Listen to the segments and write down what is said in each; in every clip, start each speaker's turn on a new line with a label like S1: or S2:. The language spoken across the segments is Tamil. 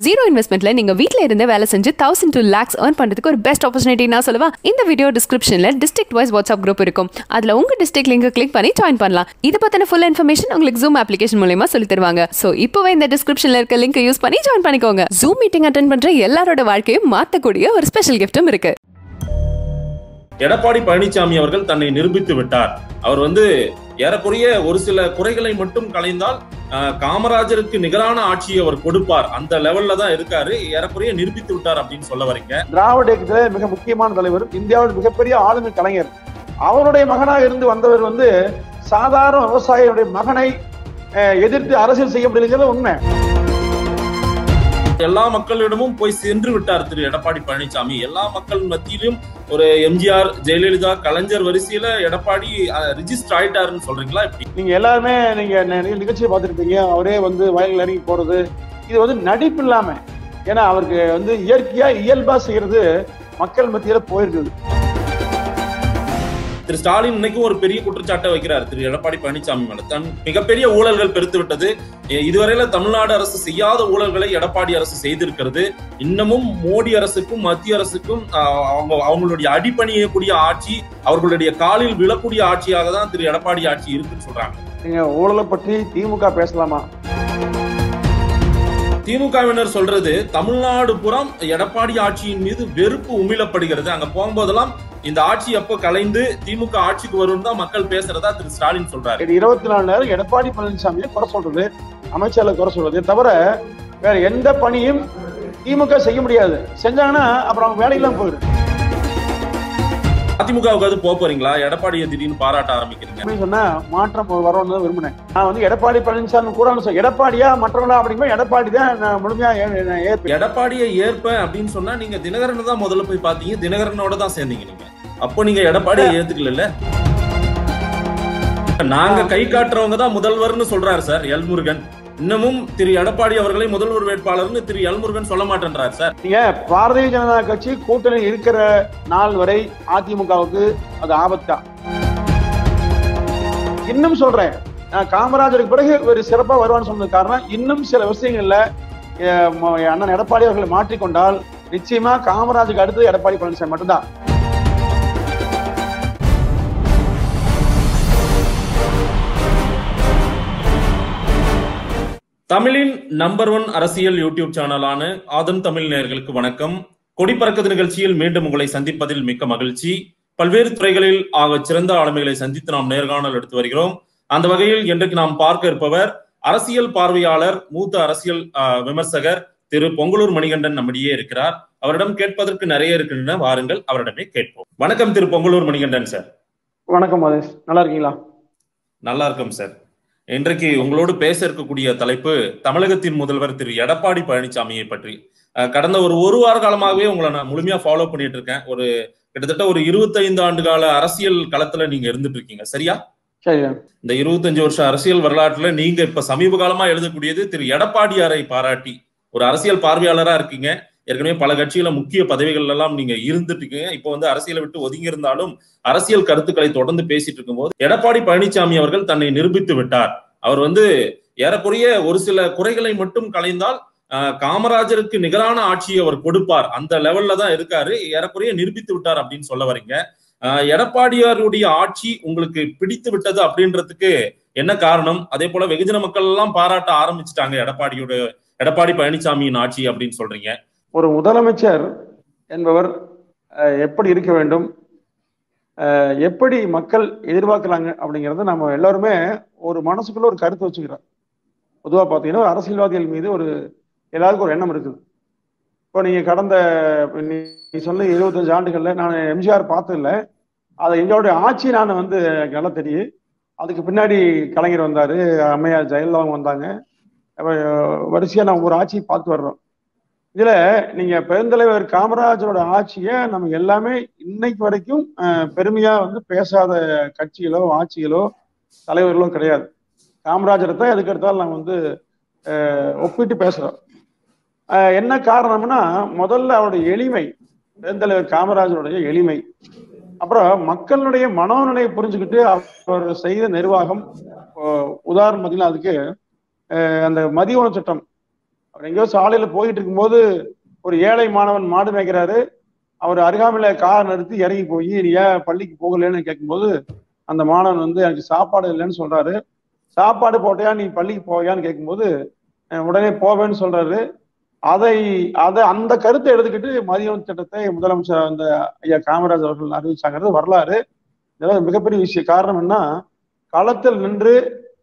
S1: ஜீரோ இன்வெஸ்ட்மெண்ட்ல நீங்க வீட்ல இருந்தே வேலை செஞ்சு தௌசண்ட் டூ லேக்ஸ் ஏர்ன் பண்றதுக்கு ஒரு பெஸ்ட் ஆப்பர்ச்சுனிட்டி நான் சொல்லுவா இந்த வீடியோ டிஸ்கிரிப்ஷன்ல டிஸ்ட்ரிக்ட் வைஸ் வாட்ஸ்அப் குரூப் இருக்கும் அதுல உங்க டிஸ்ட்ரிக்ட் லிங்க் கிளிக் பண்ணி ஜாயின் பண்ணலாம் இதை பத்தின ஃபுல் இன்ஃபர்மேஷன் உங்களுக்கு ஜூம் அப்ளிகேஷன் மூலயமா சொல்லி தருவாங்க சோ இப்போவே இந்த டிஸ்கிரிப்ஷன்ல இருக்க லிங்க் யூஸ் பண்ணி ஜாயின் பண்ணிக்கோங்க ஜூம் மீட்டிங் அட்டன் பண்ற எல்லாரோட வாழ்க்கையும் மாத்தக்கூடிய ஒரு ஸ்பெஷல் கிஃப்ட்டும் இருக்கு
S2: எடப்பாடி பழனிசாமி அவர்கள் தன்னை நிரூபித்து விட்டார் அவர் வந்து ஏறக்குறைய ஒரு சில குறைகளை மட்டும் கலைந்தால் அஹ், காமராஜருக்கு நிகரான ஆட்சியை அவர் கொடுப்பார் அந்த லெவல்ல தான் இருக்காரு ஏறக்குறைய நிரூபித்து விட்டார் அப்படின்னு சொல்ல வரீங்க
S3: திராவிட இயக்கத்திலே மிக முக்கியமான தலைவர் இந்தியாவில் மிகப்பெரிய ஆளுமை கலைஞர் அவருடைய மகனாக இருந்து வந்தவர் வந்து சாதாரண விவசாயியுடைய மகனை அஹ், எதிர்த்து அரசியல் செய்ய முடியலங்கிறது உண்மை
S2: எல்லா மக்களிடமும் போய் சென்று விட்டார் திரு எடப்பாடி பழனிசாமி எல்லா மக்கள் மத்தியிலும் ஒரு எம்ஜிஆர் ஜெயலலிதா கலைஞர் வரிசையில எடப்பாடி ரிஜிஸ்டர் ஆயிட்டாருன்னு சொல்றீங்களா இப்படி
S3: நீங்க எல்லாருமே நீங்க நிறைய நிகழ்ச்சியை பார்த்துருப்பீங்க அவரே வந்து வயலில் இறங்கி போறது இது வந்து நடிப்பு இல்லாம ஏன்னா அவருக்கு வந்து இயற்கையா இயல்பா செய்யறது மக்கள் மத்தியில போயிருக்குது
S2: திரு ஸ்டாலின் இன்னைக்கும் ஒரு பெரிய குற்றச்சாட்டை வைக்கிறார் திரு எடப்பாடி பழனிசாமி மேல தன் மிகப்பெரிய ஊழல்கள் பெருத்து விட்டது எ- இதுவரையில தமிழ்நாடு அரசு செய்யாத ஊழல்களை எடப்பாடி அரசு செய்திருக்கிறது இன்னமும் மோடி அரசுக்கும் மத்திய அரசுக்கும் ஆஹ், அவங்க அவங்களுடைய அடிப்பணியக்கூடிய ஆட்சி அவர்களுடைய காலில் விழக்கூடிய ஆட்சியாக தான் திரு எடப்பாடி ஆட்சி இருக்குன்னு சொல்றாங்க
S3: நீங்க ஊழலை பற்றி திமுக பேசலாமா
S2: திமுகவினர் சொல்றது தமிழ்நாடு புறம் எடப்பாடி ஆட்சியின் மீது வெறுப்பு உமிழப்படுகிறது அங்க போகும்போதெல்லாம் இந்த ஆட்சி எப்ப கலைந்து திமுக ஆட்சிக்கு வரும் தான் மக்கள் பேசுறதா திரு ஸ்டாலின் சொல்றாரு
S3: இது இருபத்தி நாலு நேரம் எடப்பாடி பழனிசாமியை குறை சொல்றது அமைச்சர்களை குறை சொல்றது தவிர வேற எந்த பணியும் திமுக செய்ய முடியாது செஞ்சாங்கன்னா அப்புறம் அவங்க வேலையெல்லாம் போயிடும்
S2: அதிமுகவுக்கு போக போறீங்களா எடப்பாடியை திடீர்னு பாராட்ட ஆரம்பிக்கிறீங்க
S3: அப்படின்னு சொன்னா மாற்றம் வரணும்னு தான் விரும்பினேன் நான் வந்து எடப்பாடி பழனிசாமி கூட சொல்ல எடப்பாடியா மற்றவங்களா அப்படிங்கும்போது எடப்பாடி தான் நான் முழுமையா ஏ- நான் ஏற்பேன்
S2: எடப்பாடியை ஏற்பேன் அப்படின்னு சொன்னா நீங்க தினகரனை தான் முதல்ல போய் பாத்தீங்க தினகரனோட தான் சேர்ந்தீங்க நீங்க அப்போ நீங்க எடப்பாடியை ஏத்துக்கல நாங்க கை காட்டுறவங்க தான் முதல்வர்னு சொல்றாரு சார் எல்முருகன் இன்னமும் திரு எடப்பாடி அவர்களை முதல்வர் வேட்பாளர்னு திரு எல்முருகன் சொல்ல மாட்டேன்றாரு சார்
S3: நீங்க பாரதிய ஜனதா கட்சி கூட்டணி இருக்கிற நாள் வரை அதிமுகவுக்கு அது ஆபத்தா இன்னும் சொல்றேன் நான் காமராஜருக்கு பிறகு ஒரு சிறப்பா வருவான்னு சொன்னது காரணம் இன்னும் சில விஷயங்கள்ல அஹ், ம- அண்ணன் எடப்பாடி அவர்களை மாற்றிக்கொண்டால் நிச்சயமா காமராஜருக்கு அடுத்தது எடப்பாடி பழனிசாமி மட்டும்தான்
S2: தமிழின் நம்பர் ஒன் அரசியல் யூடியூப் சேனலான ஆதம் தமிழ் நேயர்களுக்கு வணக்கம் கொடி பறக்குது நிகழ்ச்சியில் மீண்டும் உங்களை சந்திப்பதில் மிக்க மகிழ்ச்சி பல்வேறு துறைகளில் ஆக சிறந்த ஆளுமைகளை சந்தித்து நாம் நேர்காணல் எடுத்து வருகிறோம் அந்த வகையில் இன்றைக்கு நாம் பார்க்க இருப்பவர் அரசியல் பார்வையாளர் மூத்த அரசியல் ஆஹ், விமர்சகர் திரு பொங்கலூர் மணிகண்டன் நம்மிடையே இருக்கிறார் அவரிடம் கேட்பதற்கு நிறைய இருக்கின்றன வாருங்கள் அவரிடமே கேட்போம் வணக்கம் திரு பொங்கலூர் மணிகண்டன் சார்
S3: வணக்கம் மதேஷ் நல்லா இருக்கீங்களா
S2: நல்லா இருக்கும் சார் இன்றைக்கு உங்களோடு பேச இருக்கக்கூடிய தலைப்பு தமிழகத்தின் முதல்வர் திரு எடப்பாடி பழனிசாமியை பற்றி அஹ், கடந்த ஒரு ஒரு வார காலமாகவே உங்களை நான் முழுமையா ஃபாலோ பண்ணிட்டு இருக்கேன் ஒரு கிட்டத்தட்ட ஒரு 25 ஆண்டு கால அரசியல் களத்துல நீங்க இருந்துட்டு இருக்கீங்க சரியா
S3: சரி
S2: இந்த 25 வருஷம் அரசியல் வரலாற்றுல நீங்க இப்ப சமீப காலமா எழுதக்கூடியது திரு எடப்பாடியாரை பாராட்டி ஒரு அரசியல் பார்வையாளரா இருக்கீங்க ஏற்கனவே பல கட்சிகள முக்கிய பதவிகள் எல்லாம் நீங்க இருந்துட்டு இருக்கீங்க இப்போ வந்து அரசியலை விட்டு ஒதுங்கி இருந்தாலும் அரசியல் கருத்துக்களை தொடர்ந்து பேசிட்டு இருக்கும்போது எடப்பாடி பழனிசாமி அவர்கள் தன்னை நிரூபித்து விட்டார் அவர் வந்து ஏறக்குறைய ஒரு சில குறைகளை மட்டும் கலைந்தால் ஆஹ், காமராஜருக்கு நிகரான ஆட்சியை அவர் கொடுப்பார் அந்த லெவல்ல தான் இருக்காரு ஏறக்குறைய நிரூபித்து விட்டார் அப்படின்னு சொல்ல வரீங்க ஆஹ், எடப்பாடியாருடைய ஆட்சி உங்களுக்கு பிடித்து விட்டது அப்படின்றதுக்கு என்ன காரணம் அதே போல வெகுஜன மக்கள் எல்லாம் பாராட்ட ஆரம்பிச்சுட்டாங்க எடப்பாடியோட எடப்பாடி பழனிசாமியின் ஆட்சி அப்படின்னு சொல்றீங்க
S3: ஒரு முதலமைச்சர் என்பவர் அஹ், எப்படி இருக்க வேண்டும் அஹ், எப்படி மக்கள் எதிர்பார்க்கறாங்க அப்படிங்கறத நம்ம எல்லாருமே ஒரு மனசுக்குள்ள ஒரு கருத்து வச்சுக்கிறோம் பொதுவாக பார்த்தீங்கன்னா ஒரு அரசியல்வாதிகள் மீது ஒரு எல்லாருக்கும் ஒரு எண்ணம் இருக்குது இப்போ நீங்க கடந்த நீ நீ சொன்ன இருபத்தஞ்சு ஆண்டுகள்ல நான் எம்ஜிஆர் பார்த்ததில்ல அதை எங்களுடைய ஆட்சி நான் வந்து எனக்கு நல்லா தெரியும் அதுக்கு பின்னாடி கலைஞர் வந்தாரு அம்மையார் ஜெயலலிதா அவங்க வந்தாங்க அப்ப, வரிசையா நம்ம ஒரு ஆட்சியை பார்த்து வர்றோம் இதுல நீங்க பெருந்தலைவர் காமராஜரோட ஆட்சியை நம்ம எல்லாமே இன்னைக்கு வரைக்கும் அஹ், பெருமையா வந்து பேசாத கட்சிகளோ ஆட்சிகளோ தலைவர்களோ கிடையாது காமராஜரை தான் எதுக்கு எடுத்தாலும் நாங்க வந்து அஹ், ஒப்பிட்டு பேசுறோம் அஹ், என்ன காரணம்னா முதல்ல அவருடைய எளிமை பெருந்தலைவர் காமராஜருடைய எளிமை அப்புறம் மக்களுடைய மனோநிலையை புரிஞ்சுக்கிட்டு அவர் செய்த நிர்வாகம் அஹ், உதாரணம் பார்த்தீங்கன்னா அதுக்கு அஹ், அந்த மதிய உணவு சட்டம் அவர் எங்கேயோ சாலையில போயிட்டு இருக்கும்போது ஒரு ஏழை மாணவன் மாடு மேய்க்கிறாரு அவர் அருகாமையில கார் நிறுத்தி இறங்கி போய் நீ ஏன் பள்ளிக்கு போகலன்னு கேட்கும்போது அந்த மாணவன் வந்து எனக்கு சாப்பாடு இல்லைன்னு சொல்றாரு சாப்பாடு போட்டையா நீ பள்ளிக்கு போவியான்னு கேட்கும்போது அஹ் உடனே போவேன்னு சொல்றாரு அதை அதை அந்த கருத்தை எடுத்துக்கிட்டு மதிய உணவு திட்டத்தை முதலமைச்சர் அந்த ஐயா காமராஜ் அவர்கள் அறிவிச்சாங்கிறது வரலாறு இதெல்லாம் மிகப்பெரிய விஷயம் காரணம் என்ன களத்தில் நின்று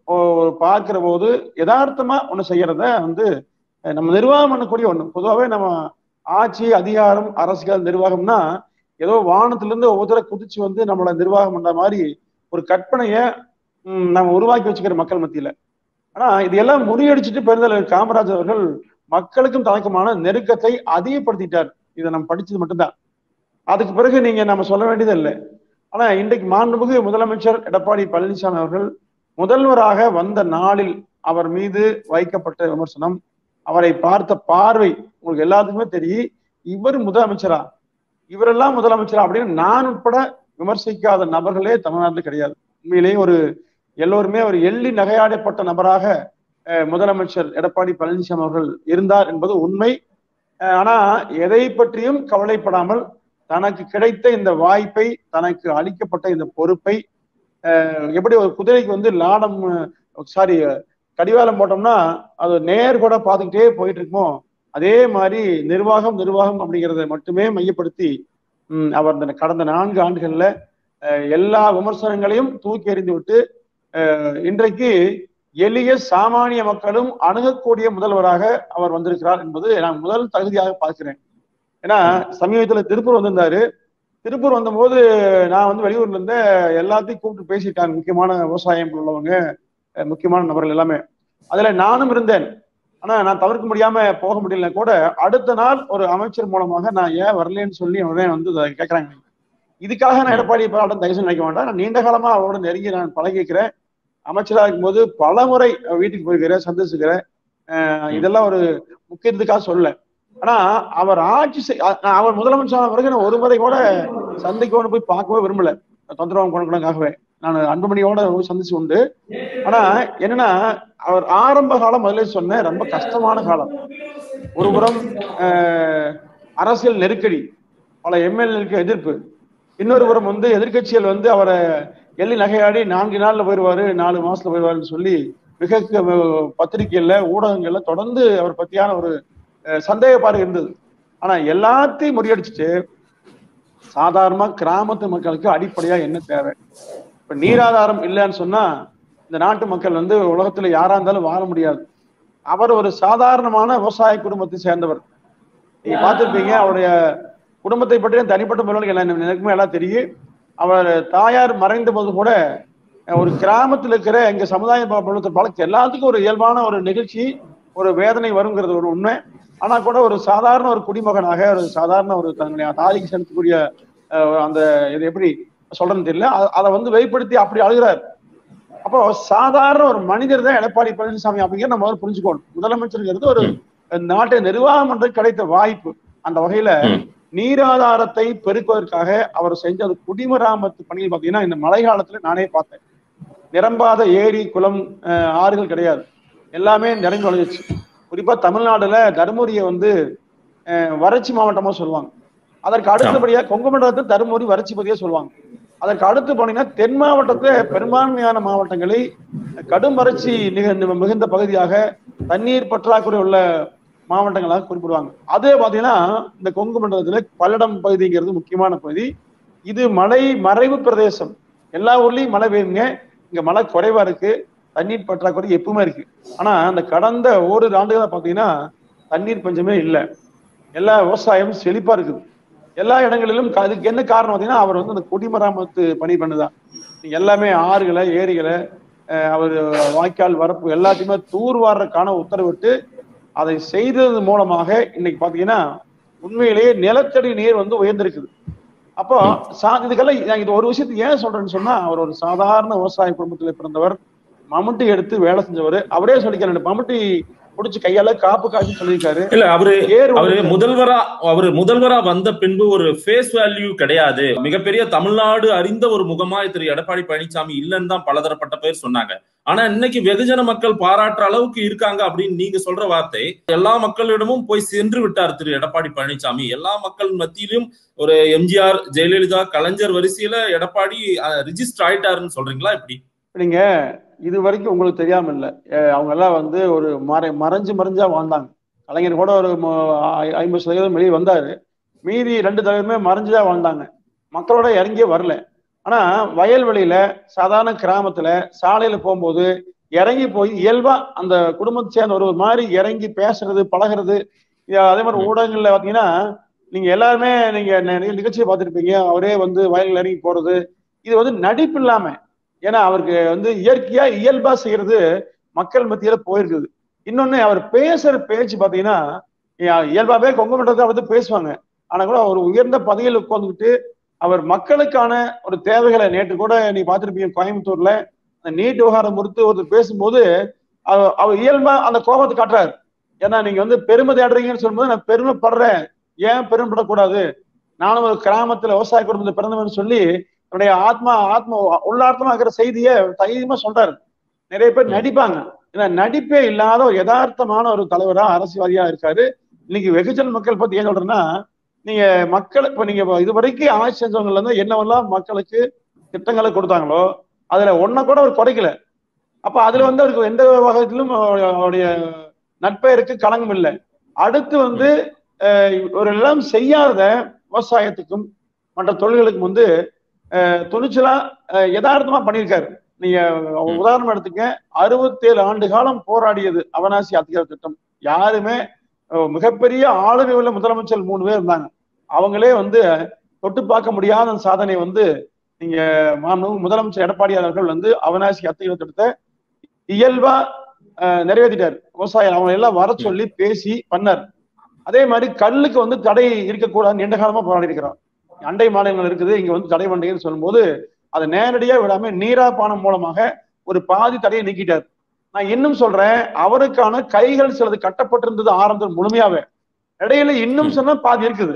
S3: ஓ- பார்க்கிற போது யதார்த்தமா ஒண்ணு செய்யறத வந்து அஹ் நம்ம நிர்வாகம் பண்ணக்கூடிய ஒண்ணு பொதுவாகவே நம்ம ஆட்சி அதிகாரம் அரசியல் நிர்வாகம்னா ஏதோ வானத்துல இருந்து ஒவ்வொருத்தர குதிச்சு வந்து நம்மள நிர்வாகம் பண்ற மாதிரி ஒரு கற்பனைய ம், நம்ம உருவாக்கி வச்சுக்கிற மக்கள் மத்தியில ஆனா இது எல்லாம் முறியடிச்சிட்டு பெருந்தலைவர் காமராஜர் அவர்கள் மக்களுக்கும் தனக்குமான நெருக்கத்தை அதிகப்படுத்திட்டார் இதை நம்ம படிச்சது மட்டும்தான் அதுக்கு பிறகு நீங்க நம்ம சொல்ல வேண்டியது இல்லை ஆனா இன்றைக்கு மாண்புமிகு முதலமைச்சர் எடப்பாடி பழனிசாமி அவர்கள் முதல்வராக வந்த நாளில் அவர் மீது வைக்கப்பட்ட விமர்சனம் அவரை பார்த்த பார்வை உங்களுக்கு எல்லாத்துக்குமே தெரியும் இவர் முதலமைச்சரா இவரெல்லாம் முதலமைச்சரா அப்படின்னு நான் உட்பட விமர்சிக்காத நபர்களே தமிழ்நாட்டில் கிடையாது உண்மையிலேயே ஒரு எல்லோருமே ஒரு எள்ளி நகையாடப்பட்ட நபராக அஹ், முதலமைச்சர் எடப்பாடி பழனிசாமி அவர்கள் இருந்தார் என்பது உண்மை அஹ், ஆனா எதை பற்றியும் கவலைப்படாமல் தனக்கு கிடைத்த இந்த வாய்ப்பை தனக்கு அளிக்கப்பட்ட இந்த பொறுப்பை அஹ், எப்படி ஒரு குதிரைக்கு வந்து லாடம் சாரி கடிவாளம் போட்டோம்னா அது நேர் கூட பார்த்துக்கிட்டே போயிட்டு இருக்குமோ அதே மாதிரி நிர்வாகம் நிர்வாகம் அப்படிங்கிறத மட்டுமே மையப்படுத்தி ம், அவர் இந்த கடந்த நான்கு ஆண்டுகள்ல அஹ், எல்லா விமர்சனங்களையும் தூக்கி எறிந்து விட்டு அஹ், இன்றைக்கு எளிய சாமானிய மக்களும் அணுகக்கூடிய முதல்வராக அவர் வந்திருக்கிறார் என்பது நான் முதல் தகுதியாக பார்க்கிறேன் ஏன்னா சமீபத்துல திருப்பூர் வந்திருந்தாரு திருப்பூர் வந்தபோது நான் வந்து வெளியூர்ல இருந்த எல்லாத்தையும் கூப்பிட்டு பேசிட்டாங்க முக்கியமான விவசாயம் உள்ளவங்க அஹ், முக்கியமான நபர்கள் எல்லாமே அதுல நானும் இருந்தேன் ஆனா நான் தவிர்க்க முடியாம போக முடியல கூட அடுத்த நாள் ஒரு அமைச்சர் மூலமாக நான் ஏன் வரலன்னு சொல்லி உடனே வந்து இதை கேட்கறாங்க இதுக்காக நான் எடப்பாடி பாடம் தயவு செஞ்சு நினைக்க வேண்டாம் நான் நீண்ட காலமா அவரோட நெருங்கி நான் பழகிக்கிறேன் அமைச்சராக இருக்கும்போது பல முறை வீட்டுக்கு போயிருக்கிறேன் சந்திச்சுக்கிறேன் அஹ் இதெல்லாம் ஒரு முக்கியத்துக்காக சொல்லல ஆனா அவர் ஆட்சி செய்- அ- நான் அவர் முதலமைச்சர் பிறகு நான் ஒரு முறை கூட சந்தைக்கோடு போய் பார்க்கவே விரும்பல தொந்தரவு கொண்டக்காகவே நான் அன்புமணியோட போய் சந்திச்சு உண்டு ஆனா என்னன்னா அவர் ஆரம்ப காலம் முதல்ல சொன்ன ரொம்ப கஷ்டமான காலம் ஒரு புறம் அஹ், அரசியல் நெருக்கடி பல எம்எல்ஏக்கு எதிர்ப்பு இன்னொரு புறம் வந்து எதிர்க்கட்சிகள் வந்து அவரை எள்ளி நகையாடி நான்கு நாள்ல போயிடுவாரு நாலு மாசத்துல போயிடுவாருன்னு சொல்லி மிக க- பத்திரிகைகள்ல ஊடகங்கள்ல தொடர்ந்து அவர் பத்தியான ஒரு அஹ், சந்தேக பார்வை இருந்தது ஆனா எல்லாத்தையும் முறியடிச்சுட்டு சாதாரணமா கிராமத்து மக்களுக்கு அடிப்படையா என்ன தேவை இப்ப நீராதாரம் இல்லைன்னு சொன்னா இந்த நாட்டு மக்கள் வந்து உலகத்துல யாரா இருந்தாலும் வாழ முடியாது அவர் ஒரு சாதாரணமான விவசாய குடும்பத்தை சேர்ந்தவர் நீங்க பார்த்திருப்பீங்க அவருடைய குடும்பத்தை பற்றிய தனிப்பட்ட முறையில் எல்லாம் எனக்குமே எல்லாம் தெரியும் அவர் தாயார் மறைந்த போது கூட அஹ், ஒரு கிராமத்துல இருக்கிற எங்க சமுதாய பலத்தை பழக்க எல்லாத்துக்கும் ஒரு இயல்பான ஒரு நிகழ்ச்சி ஒரு வேதனை வருங்கிறது ஒரு உண்மை ஆனா கூட ஒரு சாதாரண ஒரு குடிமகனாக ஒரு சாதாரண ஒரு தன்னுடைய தாய்க்கு செலுத்தக்கூடிய அஹ், அந்த இது எப்படி சொல்றேன்னு தெரியல அ- அதை வந்து வெளிப்படுத்தி அப்படி அழுகிறார் அப்போ சாதாரண ஒரு மனிதர் தான் எடப்பாடி பழனிசாமி அப்படிங்கிற நம்ம முதல்ல புரிஞ்சுக்கணும் முதலமைச்சருங்கிறது ஒரு நாட்டை நிர்வாகம் பண்றது கிடைத்த வாய்ப்பு அந்த வகையில
S2: ம்.
S3: நீராதாரத்தை பெருக்குவதற்காக அவர் செஞ்ச அந்த குடிமராமத்து பணியில் பாத்தீங்கன்னா இந்த மழை காலத்துல நானே பார்த்தேன் நிரம்பாத ஏரி குளம் அஹ், ஆறுகள் கிடையாது எல்லாமே நிரம்பி வழிஞ்சிச்சு குறிப்பா தமிழ்நாடுல தருமபுரியை வந்து அஹ், வறட்சி மாவட்டமா சொல்லுவாங்க அதற்கு அடுத்தபடியா கொங்கு மண்டலத்தை தருமபுரி வறட்சி பகுதியா சொல்லுவாங்க அதற்கு அடுத்து போனீங்கன்னா தென் மாவட்டத்துல பெரும்பான்மையான மாவட்டங்களை கடும் வறட்சி நிக- மிகுந்த பகுதியாக தண்ணீர் பற்றாக்குறை உள்ள மாவட்டங்களாக குறிப்பிடுவாங்க அதே பாத்தீங்கன்னா இந்த கொங்கு மண்டலத்துல பல்லடம் பகுதிங்கிறது முக்கியமான பகுதி இது மலை மறைவு பிரதேசம் எல்லா ஊர்லயும் மழை பெய்யுங்க இங்க மழை குறைவா இருக்கு தண்ணீர் பற்றாக்குறை எப்பவுமே இருக்கு ஆனா அந்த கடந்த ஓரிரு ஆண்டுகளா பாத்தீங்கன்னா தண்ணீர் பஞ்சமே இல்லை எல்லா விவசாயம் செழிப்பா இருக்குது எல்லா இடங்களிலும் க- அதுக்கு என்ன காரணம் பார்த்தீங்கன்னா அவர் வந்து அந்த குடிமராமத்து பணி பண்ணுதான் நீங்க எல்லாமே ஆறுகளை ஏரிகளை அஹ், அவர் வாய்க்கால் வரப்பு எல்லாத்தையுமே தூர்வாரக்கான உத்தரவிட்டு அதை செய்தது மூலமாக இன்னைக்கு பாத்தீங்கன்னா உண்மையிலேயே நிலத்தடி நீர் வந்து உயர்ந்திருக்குது அப்போ சா இதுக்கெல்லாம் நான் இது ஒரு விஷயத்துக்கு ஏன் சொல்றேன்னு சொன்னா அவர் ஒரு சாதாரண விவசாய குடும்பத்தில் பிறந்தவர் மம்முட்டி எடுத்து வேலை செஞ்சவர் அவரே சொல்லிக்கிறார் மம்முட்டி புடிச்சு கையால காப்பு காய்ச்சி சொல்லியிருக்காரு
S2: இல்ல அவரு
S3: ஏர்
S2: அவரு
S3: உழுந்து-
S2: முதல்வரா அவரு முதல்வரா வந்த பின்பு ஒரு ஃபேஸ் வேல்யூ கிடையாது மிகப்பெரிய தமிழ்நாடு அறிந்த ஒரு முகமாய் திரு எடப்பாடி பழனிசாமி இல்லைன்னு தான் பலதரப்பட்ட பேர் சொன்னாங்க ஆனா இன்னைக்கு வெகுஜன மக்கள் பாராட்டுற அளவுக்கு இருக்காங்க அப்படின்னு நீங்க சொல்ற வார்த்தை எல்லா மக்களிடமும் போய் சென்று விட்டார் திரு எடப்பாடி பழனிசாமி எல்லா மக்கள் மத்தியிலும் ஒரு எம்ஜிஆர் ஜெயலலிதா கலைஞர் வரிசையில எடப்பாடி ரிஜிஸ்டர் ஆயிட்டாருன்னு சொல்றீங்களா இப்படி
S3: நீங்க இது வரைக்கும் உங்களுக்கு தெரியாம இல்ல அஹ் அவங்க எல்லாம் வந்து ஒரு மறை மறைஞ்சு மறைஞ்சா வாழ்ந்தாங்க கலைஞர் கூட ஒரு ம- ஐ- ஐம்பது சதவீதம் வெளியே வந்தாரு மீதி ரெண்டு தலைவருமே மறைஞ்சுதான் வாழ்ந்தாங்க மக்களோட இறங்கியே வரல ஆனா வயல்வெளியில சாதாரண கிராமத்துல சாலையில போகும்போது இறங்கி போய் இயல்பா அந்த குடும்பத்தை சேர்ந்த ஒரு மாதிரி இறங்கி பேசுறது பழகுறது இ- அதே மாதிரி
S2: ம்.
S3: ஊடகங்கள்ல பாத்தீங்கன்னா நீங்க எல்லாருமே நீங்க நிறைய நிகழ்ச்சியை பார்த்திருப்பீங்க அவரே வந்து வயலில் இறங்கி போறது இது வந்து நடிப்பு இல்லாம ஏன்னா அவருக்கு வந்து இயற்கையா இயல்பா செய்யறது மக்கள் மத்தியில போயிருக்குது இன்னொன்னு அவர் பேசுற பேச்சு பாத்தீங்கன்னா இ- இயல்பாவே கொங்கு மண்டலத்தை வந்து பேசுவாங்க ஆனா கூட அவர் உயர்ந்த பதவியில் உட்கார்ந்துக்கிட்டு அவர் மக்களுக்கான ஒரு தேவைகளை நேற்று கூட நீ பார்த்திருப்பீங்க கோயம்புத்தூர்ல அந்த நீட் விவகாரம் பொறுத்து ஒருத்தர் பேசும்போது அவர் அவர் இயல்பா அந்த கோபத்தை காட்டுறாரு ஏன்னா நீங்க வந்து பெருமை தேடுறீங்கன்னு சொல்லும்போது நான் பெருமைப்படுறேன் ஏன் பெருமைப்படக்கூடாது நானும் ஒரு கிராமத்துல விவசாய குடும்பத்தில் பிறந்தவன் சொல்லி தன்னுடைய ஆத்மா ஆத்மா உள்ளார்த்தமா இருக்கிற செய்தியை தைரியமா சொல்றாரு நிறைய பேர் நடிப்பாங்க ஏன்னா நடிப்பே இல்லாத ஒரு யதார்த்தமான ஒரு தலைவரா அரசியல்வாதியா இருக்காரு இன்னைக்கு வெகுஜன மக்கள் பத்தி ஏன் சொல்றேன்னா நீங்க மக்கள் இப்ப நீங்க இது வரைக்கும் ஆட்சி செஞ்சவங்கல இருந்து என்னவெல்லாம் மக்களுக்கு திட்டங்களை கொடுத்தாங்களோ அதுல ஒன்ன கூட அவர் குறைக்கல அப்ப அதுல வந்து அவருக்கு எந்த வகையிலும் அவருடைய- அவருடைய நட்பெயருக்கு களங்கம் இல்லை அடுத்து வந்து அஹ், ஒரு எல்லாம் செய்யாத விவசாயத்துக்கும் மற்ற தொழில்களுக்கும் வந்து அஹ், துணிச்சலா அஹ், யதார்த்தமா பண்ணியிருக்காரு நீங்க
S2: ம்.
S3: உதாரணம் எடுத்துக்க அறுபத்தேழு ஆண்டு காலம் போராடியது அவனாசி அதிகார திட்டம் யாருமே அஹ், மிகப்பெரிய ஆளுமை உள்ள முதலமைச்சர் மூணு பேர் இருந்தாங்க அவங்களே வந்து தொட்டு பார்க்க முடியாத அந்த சாதனை வந்து நீங்க மாண்புமிகு முதலமைச்சர் எடப்பாடி அவர்கள் வந்து அவனாசி அத்திகிற திட்டத்தை இயல்பா அஹ், நிறைவேற்றிட்டார் விவசாயம் அவங்க எல்லாம் வர சொல்லி பேசி பண்ணார் அதே மாதிரி கல்லுக்கு வந்து தடை இருக்கக்கூடாதுன்னு நீண்ட காலமா போராடி இருக்கிறோம் அண்டை மாநிலங்கள் இருக்குது இங்க வந்து தடை பண்றீங்கன்னு சொல்லும்போது அதை நேரடியா விடாம நீரா பானம் மூலமாக ஒரு பாதி தடையை நீக்கிட்டார் நான் இன்னும் சொல்றேன் அவருக்கான கைகள் சிலது கட்டப்பட்டிருந்தது ஆரம்பத்தில் முழுமையாவே இடையில இன்னும் சொன்னா பாதி இருக்குது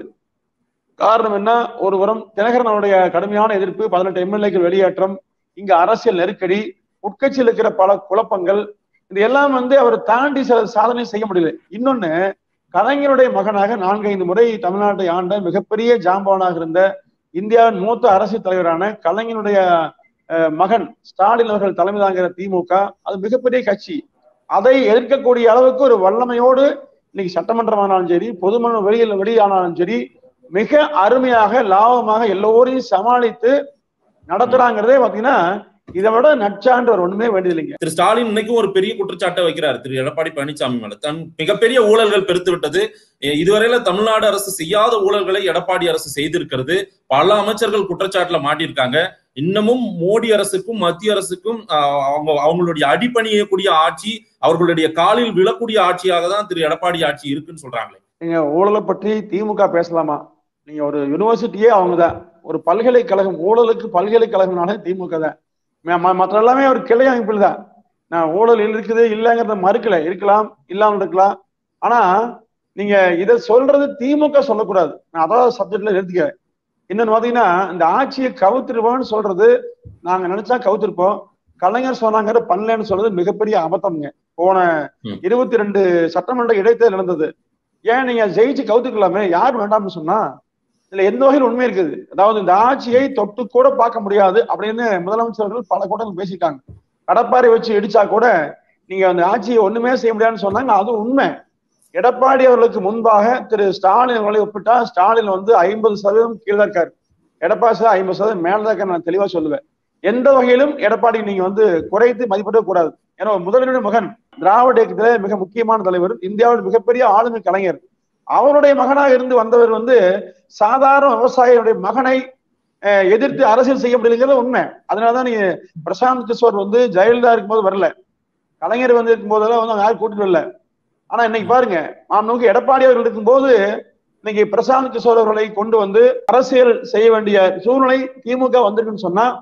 S3: காரணம் என்ன ஒரு புறம் தினகரன் அவருடைய கடுமையான எதிர்ப்பு பதினெட்டு எம்எல்ஏக்கள் வெளியேற்றம் இங்க அரசியல் நெருக்கடி உட்கட்சியில் இருக்கிற பல குழப்பங்கள் இது எல்லாம் வந்து அவர் தாண்டி சில சாதனை செய்ய முடியல இன்னொன்னு கலைஞருடைய மகனாக நான்கைந்து முறை தமிழ்நாட்டை ஆண்ட மிகப்பெரிய ஜாம்பவானாக இருந்த இந்தியாவின் மூத்த அரசியல் தலைவரான கலைஞருடைய அஹ், மகன் ஸ்டாலின் அவர்கள் தலைமை தாங்குகிற திமுக அது மிகப்பெரிய கட்சி அதை எதிர்க்கக்கூடிய அளவுக்கு ஒரு வல்லமையோடு இன்னைக்கு சட்டமன்றமானாலும் சரி பொதுமன வெளியில் வெளியானாலும் சரி மிக அருமையாக லாபமாக எல்லோரையும் சமாளித்து நடத்துறாங்கிறதே பாத்தீங்கன்னா இதை விட நற்சான்று ஒரு ஒண்ணுமே வேண்டியதில்லைங்க
S2: திரு ஸ்டாலின் இன்னைக்கும் ஒரு பெரிய குற்றச்சாட்டை வைக்கிறார் திரு எடப்பாடி பழனிசாமி மேல தன் மிகப்பெரிய ஊழல்கள் பெருத்து விட்டது எ- இதுவரையில தமிழ்நாடு அரசு செய்யாத ஊழல்களை எடப்பாடி அரசு செய்திருக்கிறது பல அமைச்சர்கள் குற்றச்சாட்டுல மாட்டியிருக்காங்க இன்னமும் மோடி அரசுக்கும் மத்திய அரசுக்கும் ஆஹ், அவங்க அவங்களுடைய அடிப்பணியக்கூடிய ஆட்சி அவர்களுடைய காலில் விழக்கூடிய ஆட்சியாக தான் திரு எடப்பாடி ஆட்சி இருக்குன்னு சொல்றாங்களே
S3: நீங்க ஊழலை பற்றி திமுக பேசலாமா நீங்க ஒரு யூனிவர்சிட்டியே அவங்கதான் ஒரு பல்கலைக்கழகம் ஊழலுக்கு பல்கலைக்கழகம்னாலே திமுக தான் ம- ம- மற்ற எல்லாமே ஒரு கிளை அமைப்பில் தான் நான் ஊழல் இருக்குது இல்லைங்கிறத மறுக்கல இருக்கலாம் இல்லாமல் இருக்கலாம் ஆனா நீங்க இதை சொல்றது திமுக சொல்லக்கூடாது நான் அதாவது சப்ஜெக்ட்ல நிறுத்திக்கிறேன் இன்னொன்னு பாத்தீங்கன்னா இந்த ஆட்சியை கவுத்துருவோம்னு சொல்றது நாங்க நினைச்சா கவுத்திருப்போம் கலைஞர் சொன்னாங்கிற பண்ணலன்னு சொல்றது மிகப்பெரிய அபத்தம்ங்க போன
S2: ம்.
S3: இருபத்தி ரெண்டு சட்டமன்ற இடைத்தேர்தல் நடந்தது ஏன் நீங்க ஜெயிச்சு கவுத்துக்கலாமே யார் வேண்டாம்னு சொன்னா இதுல எந்த வகையில் உண்மை இருக்குது அதாவது இந்த ஆட்சியை தொட்டு கூட பார்க்க முடியாது அப்படின்னு முதலமைச்சர்கள் பல கூட்டங்கள் பேசிட்டாங்க கடப்பாரை வச்சு இடிச்சா கூட நீங்க அந்த ஆட்சியை ஒண்ணுமே செய்ய முடியாதுன்னு சொன்னாங்க அது உண்மை எடப்பாடி அவர்களுக்கு முன்பாக திரு ஸ்டாலின் அவர்களை ஒப்பிட்டா ஸ்டாலின் வந்து ஐம்பது சதவீதம் கீழே தான் இருக்காரு எடப்பாடி சார் ஐம்பது சதவீதம் மேலதான் இருக்காரு நான் தெளிவா சொல்லுவேன் எந்த வகையிலும் எடப்பாடி நீங்க வந்து குறைத்து மதிப்பிட கூடாது ஏன்னா முதல்வருடைய மகன் திராவிட இயக்கத்திலே மிக முக்கியமான தலைவர் இந்தியாவில் மிகப்பெரிய ஆளுமை கலைஞர் அவருடைய மகனாக இருந்து வந்தவர் வந்து சாதாரண விவசாயியுடைய மகனை அஹ், எதிர்த்து அரசியல் செய்ய முடியலைங்கிறது உண்மை அதனாலதான் நீங்க பிரசாந்த் கிஷோர் வந்து ஜெயலலிதா இருக்கும்போது வரல கலைஞர் வந்து இருக்கும்போதெல்லாம் வந்து அவங்க யாரும் கூட்டிட்டு வரல ஆனா இன்னைக்கு பாருங்க மாண்புமிகு எடப்பாடி அவர்கள் இருக்கும்போது இன்னைக்கு பிரசாந்த் கிஷோர் அவர்களை கொண்டு வந்து அரசியல் செய்ய வேண்டிய சூழ்நிலை திமுக வந்திருக்குன்னு சொன்னா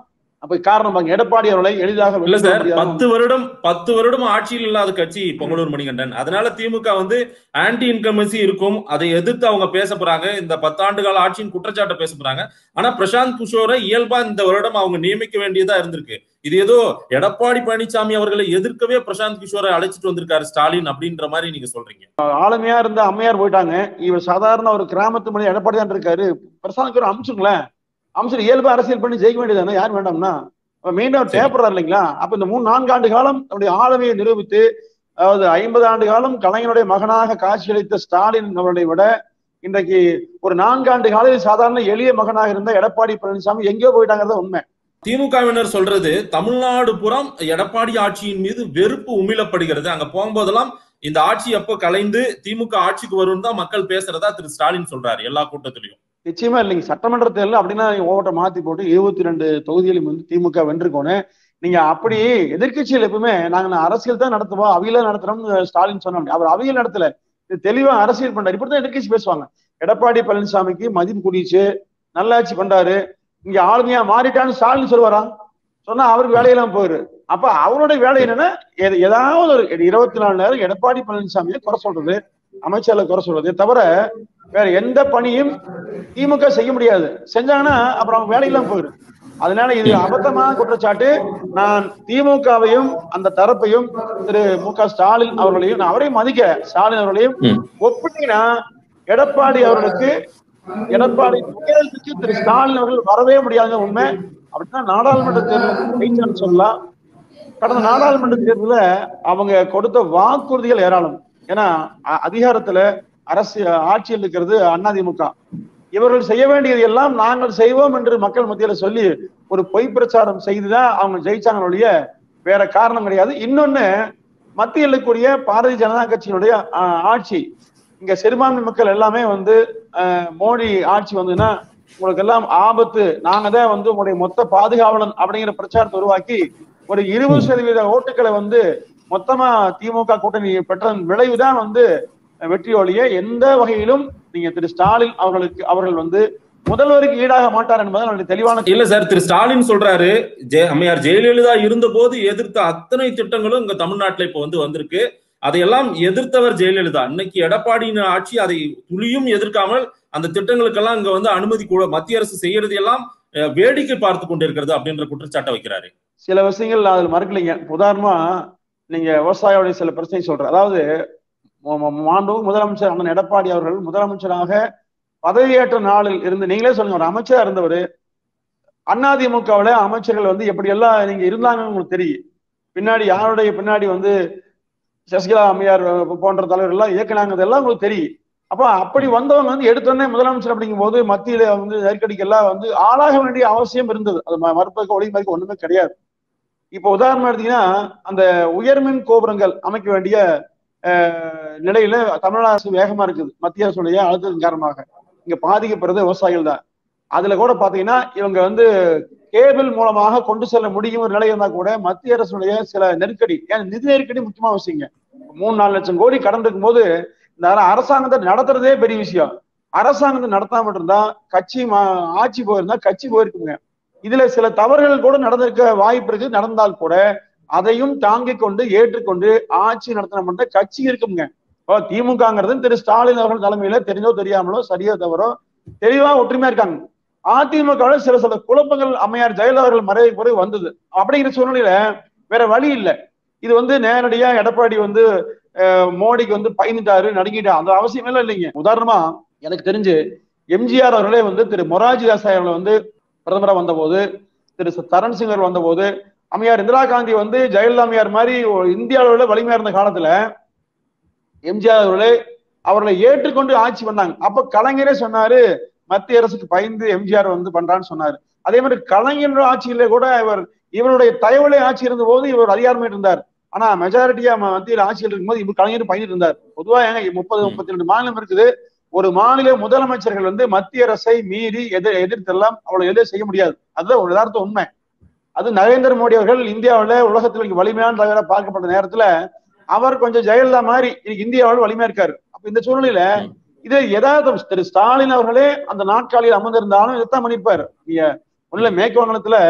S3: அப்ப காரணம் பாருங்க எடப்பாடி அவர்களை எளிதாக
S2: இல்ல
S3: வெற்றி பெற
S2: சார்
S3: முடியாது.
S2: பத்து வருடம் பத்து வருடம் ஆட்சியில் இல்லாத கட்சி பொங்கலூர் மணிகண்டன் அதனால திமுக வந்து ஆன்டி இன்கமன்சி இருக்கும் அதை எதிர்த்து அவங்க பேச போறாங்க இந்த பத்தாண்டு கால ஆட்சியின் குற்றச்சாட்டை பேச போறாங்க ஆனா பிரசாந்த் கிஷோரை இயல்பா இந்த வருடம் அவங்க நியமிக்க வேண்டியதா இருந்திருக்கு இது ஏதோ எடப்பாடி பழனிசாமி அவர்களை எதிர்க்கவே பிரசாந்த் கிஷோரை அழைச்சிட்டு வந்திருக்காரு ஸ்டாலின் அப்படின்ற மாதிரி நீங்க சொல்றீங்க
S3: ஆளுமையா இருந்த அம்மையார் போயிட்டாங்க இவர் சாதாரண ஒரு கிராமத்து மனித எடப்பாடி தான் இருக்காரு பிரசாந்த் ஒரு அம்சுங்களேன் அம்சம் இயல்பு அரசியல் பண்ணி ஜெயிக்க வேண்டியதானே யார் வேண்டாம்னா அப்ப மீண்டும் அவர்
S2: சரி.
S3: தேவைப்படுறாரு இல்லைங்களா அப்ப இந்த மூணு நான்கு ஆண்டு காலம் அவருடைய ஆளுமையை நிரூபித்து அதாவது ஐம்பது ஆண்டு காலம் கலைஞருடைய மகனாக காட்சியளித்த ஸ்டாலின் அவர்களை விட இன்றைக்கு ஒரு நான்காண்டு காலையில் சாதாரண எளிய மகனாக இருந்த எடப்பாடி பழனிசாமி எங்கேயோ போயிட்டாங்கிறத உண்மை
S2: திமுகவினர் சொல்றது தமிழ்நாடு புறம் எடப்பாடி ஆட்சியின் மீது வெறுப்பு உமிழப்படுகிறது அங்க போகும்போதெல்லாம் இந்த ஆட்சி எப்போ கலைந்து திமுக ஆட்சிக்கு வரும்னு தான் மக்கள் பேசுறதா திரு ஸ்டாலின் சொல்றாரு எல்லா கூட்டத்திலையும்
S3: நிச்சயமா இல்லைங்க சட்டமன்ற தேர்தல் அப்படின்னா நீங்க ஓட்டை மாத்தி போட்டு இருபத்தி ரெண்டு தொகுதியிலும் வந்து திமுக வென்றிருக்கோன்னு நீங்க அப்படி எதிர்க்கட்சிகள் எப்பவுமே நாங்க நான் அரசியல் தான் நடத்துவோம் அவியல நடத்துறோம்னு ஸ்டாலின் சொன்னாங்க அவர் அவியல் நடத்தல இது தெளிவா அரசியல் பண்றாரு இப்படிதான் எதிர்க்கட்சி பேசுவாங்க எடப்பாடி பழனிசாமிக்கு மதிப்பு கூடிச்சு நல்லாட்சி பண்றாரு இங்க ஆளுமையா மாறிட்டான்னு ஸ்டாலின் சொல்லுவாரா சொன்னா அவருக்கு வேலையெல்லாம் போயிரு அப்ப அவருடைய வேலை என்னன்னா எது- ஏதாவது ஒரு இருபத்தி நாலு நேரம் எடப்பாடி பழனிசாமியை குறை சொல்றது அமைச்சர்களை குறை சொல்றது தவிர வேற எந்த பணியும் திமுக செய்ய முடியாது செஞ்சாங்கன்னா அப்புறம் அவங்க வேலையெல்லாம் போயிடும் அதனால இது அபத்தமான குற்றச்சாட்டு நான் திமுகவையும் அந்த தரப்பையும் திரு மு க ஸ்டாலின் அவர்களையும் நான் அவரையும் மதிக்க ஸ்டாலின் அவர்களையும்
S2: ம்.
S3: ஒப்பிட்டீங்கன்னா எடப்பாடி அவர்களுக்கு எடப்பாடி உயரத்துக்கு திரு ஸ்டாலின் அவர்கள் வரவே முடியாத உண்மை அப்படின்னா நாடாளுமன்ற தேர்தல் ஜெயிச்சான்னு சொல்லலாம் கடந்த நாடாளுமன்ற தேர்தல அவங்க கொடுத்த வாக்குறுதிகள் ஏராளம் ஏன்னா அ- அதிகாரத்துல அரசு ஆட்சியில் இருக்கிறது அதிமுக இவர்கள் செய்ய வேண்டியது எல்லாம் நாங்கள் செய்வோம் என்று மக்கள் மத்தியில சொல்லி ஒரு பொய் பிரச்சாரம் செய்துதான் அவங்க ஜெயிச்சாங்க ஒழிய வேற காரணம் கிடையாது இன்னொன்னு மத்தியில் இருக்கக்கூடிய பாரதிய ஜனதா கட்சியினுடைய ஆ- ஆட்சி இங்க சிறுபான்மை மக்கள் எல்லாமே வந்து அஹ், மோடி ஆட்சி வந்ததுன்னா உங்களுக்கு எல்லாம் ஆபத்து நாங்க தான் வந்து உங்களுடைய மொத்த பாதுகாவலன் அப்படிங்கிற பிரச்சாரத்தை உருவாக்கி ஒரு இருபது சதவீத ஓட்டுகளை வந்து மொத்தமா திமுக கூட்டணி பெற்றதன் விளைவுதான் வந்து வெற்றி ஒழிய எந்த வகையிலும் நீங்க திரு ஸ்டாலின் அவர்களுக்கு அவர்கள் வந்து முதல்வருக்கு ஈடாக மாட்டார் என்பது நம்முடைய தெளிவான
S2: இல்ல சார் திரு ஸ்டாலின் சொல்றாரு ஜெய அம்மையார் ஜெயலலிதா இருந்த போது எதிர்த்த அத்தனை திட்டங்களும் இங்க தமிழ்நாட்டுல இப்ப வந்து வந்திருக்கு அதையெல்லாம் எதிர்த்தவர் ஜெயலலிதா இன்னைக்கு எடப்பாடியின் ஆட்சி அதை துளியும் எதிர்க்காமல் அந்த திட்டங்களுக்கெல்லாம் இங்க வந்து அனுமதி கூட மத்திய அரசு செய்யறது எல்லாம் அஹ், வேடிக்கை பார்த்து கொண்டிருக்கிறது அப்படின்ற குற்றச்சாட்டை வைக்கிறாரு
S3: சில விஷயங்கள் நான் அதில் மறுக்கலைங்க இப்ப உதாரணமா நீங்க விவசாயியோடைய சில பிரச்சனை சொல்றேன் அதாவது ம- ம- மாண்பு முதலமைச்சர் அண்ணன் எடப்பாடி அவர்கள் முதலமைச்சராக பதவியேற்ற நாளில் இருந்து நீங்களே சொல்லுங்க ஒரு அமைச்சரா இருந்தவர் அதிமுகவுல அமைச்சர்கள் வந்து எப்படி எல்லாம் நீங்க இருந்தாங்கன்னு உங்களுக்கு தெரியும் பின்னாடி யாருடைய பின்னாடி வந்து சசிகலா அம்மையார் போன்ற தலைவர்கள் எல்லாம் இயக்குனாங்கிறதெல்லாம் உங்களுக்கு தெரியும் அப்ப அப்படி வந்தவங்க வந்து எடுத்தோடனே முதலமைச்சர் அப்படிங்கும் போது மத்தியில வந்து நெருக்கடிக்கெல்லாம் வந்து ஆளாக வேண்டிய அவசியம் இருந்தது அது ம- மறுப்பதற்கு ஒளி மறுக்க ஒண்ணுமே கிடையாது இப்ப உதாரணம் எடுத்தீங்கன்னா அந்த உயர்மின் கோபுரங்கள் அமைக்க வேண்டிய அஹ், நிலையில தமிழ்நாடு அரசு வேகமா இருக்குது மத்திய அரசுடைய அழுத்தத்தின் காரணமாக இங்க பாதிக்கப்படுறது விவசாயிகள் தான் அதுல கூட பாத்தீங்கன்னா இவங்க வந்து கேபிள் மூலமாக கொண்டு செல்ல முடியும் ஒரு நிலை இருந்தா கூட மத்திய அரசுடைய சில நெருக்கடி ஏன் நிதி நெருக்கடி முக்கியமான விஷயங்க மூணு நாலு லட்சம் கோடி கடன் இருக்கும்போது இந்த அர- அரசாங்கத்தை நடத்துறதே பெரிய விஷயம் அரசாங்கத்தை நடத்தாம இருந்தா கட்சி மா- ஆட்சி போயிருந்தா கட்சி போயிருக்குங்க இதுல சில தவறுகள் கூட நடந்திருக்க வாய்ப்பு இருக்கு நடந்தால் கூட அதையும் தாங்கிக் கொண்டு ஏற்றுக்கொண்டு ஆட்சி நடத்தின மட்டும் கட்சி இருக்குங்க இப்போ திமுகங்கிறது திரு ஸ்டாலின் அவர்கள் தலைமையில தெரிஞ்சோ தெரியாமலோ சரியோ தவறோ தெளிவா ஒற்றுமையா இருக்காங்க அதிமுகவுல சில சில குழப்பங்கள் அம்மையார் ஜெயலலிதா அவர்கள் மறைவுக்கு பிறகு வந்தது அப்படிங்கிற சூழ்நிலையில வேற வழி இல்லை இது வந்து நேரடியா எடப்பாடி வந்து அஹ், மோடிக்கு வந்து பயந்துட்டாரு நடுங்கிட்டாரு அந்த அவசியம் எல்லாம் இல்லைங்க உதாரணமா எனக்கு தெரிஞ்சு எம்ஜிஆர் அவர்களே வந்து திரு மொராஜி தேசாய் அவர்கள் வந்து பிரதமரா வந்தபோது திரு ச- தரண் சிங் அவர்கள் வந்தபோது அம்மையார் இந்திரா காந்தி வந்து ஜெயலலிதா அம்மையார் மாதிரி ஒரு இந்திய அளவுல வலிமையா இருந்த காலத்துல எம்ஜிஆர் அவர்களே அவர்களை ஏற்றுக்கொண்டு ஆட்சி பண்ணாங்க அப்ப கலைஞரே சொன்னாரு மத்திய அரசுக்கு பயந்து எம்ஜிஆர் வந்து பண்றான்னு சொன்னாரு அதே மாதிரி கலைஞர் ஆட்சியிலே கூட இவர் இவருடைய தயவுலே ஆட்சி இருந்த போது இவர் அதிகாரமே இருந்தார் ஆனா மெஜாரிட்டியா மத்தியில் ஆட்சியில் இருக்கும்போது இவர் கலைஞர் பயந்துட்டு இருந்தார் பொதுவா ஏங்க முப்பது முப்பத்தி ரெண்டு மாநிலம் இருக்குது ஒரு மாநில முதலமைச்சர்கள் வந்து மத்திய அரசை மீறி எதிர் எதிர்த்தெல்லாம் அவ்வளவு எளிதாக செய்ய முடியாது அதுதான் ஒரு யதார்த்த உண்மை அது நரேந்திர மோடி அவர்கள் இந்தியாவுல உலகத்துல இங்க வலிமையான தலைவராக பார்க்கப்பட்ட நேரத்துல அவர் கொஞ்சம் ஜெயலலிதா மாதிரி இன்னைக்கு இந்தியாவில் வலிமையா இருக்காரு அப்ப இந்த சூழ்நிலையில இது யதார்த்தம் திரு ஸ்டாலின் அவர்களே அந்த நாட்காலியில் அமர்ந்திருந்தாலும் இதைத்தான் பண்ணிருப்பாரு நீங்க ஒண்ணுல மேற்கு வங்கத்துல